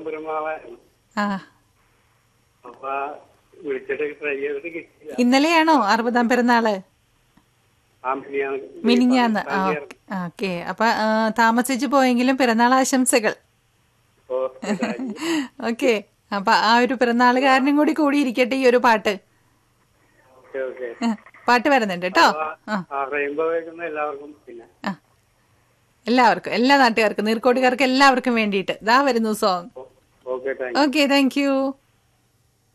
പെരുമാളായിരുന്നു ആ അപ്പൊ വിളിച്ചിട്ട് ട്രൈ ചെയ്തിട്ട് കിട്ടിയില്ല ഇന്നലെയാണോ അറുപതാം പിറന്നാള് ആ മിനിയാന്ന് മിനിഞ്ഞാന്ന് ആ ഓക്കെ അപ്പൊ ആ, താമസിച്ചു പോയെങ്കിലും പിറന്നാൾ ആശംസകൾ ഓ ഓക്കെ അപ്പൊ ആ ഒരു പിറന്നാളുകാരനും കൂടി കൂടിയിരിക്കട്ടെ ഈ ഒരു പാട്ട് ഓക്കെ ഓക്കെ ആ, പാട്ട് വരുന്നുണ്ട് കേട്ടോ ആ ആ റെയിൻബോ കേൾക്കുന്ന എല്ലാവർക്കും പിന്നെ ആ എല്ലാവർക്കും എല്ലാ നാട്ടുകാർക്കും നീർക്കോട്ടുകാർക്കും എല്ലാവർക്കും വേണ്ടിയിട്ട് ദാ വരുന്നു song okay thank okay thank U